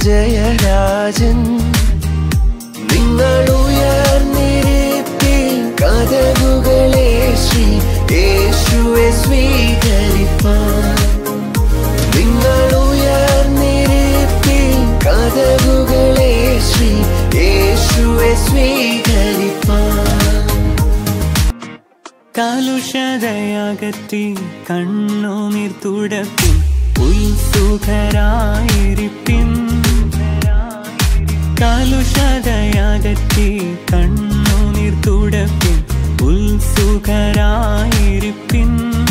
ജയരാജൻ നിങ്ങൾ ഉയർന്നിരിപ്പിൻ കഥകുകളെ ശ്രീ യേശുവെ സ്വീകരിപ്പാൻ നിങ്ങൾ ഉയർന്നിരിപ്പിൻ കഥകുകളെ ശ്രീ യേശുവെ സ്വീകരിപ്പാൻ കലുഷതയകറ്റി കണ്ണുനീർ തുടപ്പിൻ ഉത്സുഖരായിരിപ്പിൻ കലുഷതയകറ്റി കണ്ണുനീർ തുടപ്പിൻ ഉത്സുഖരായിരിപ്പിൻ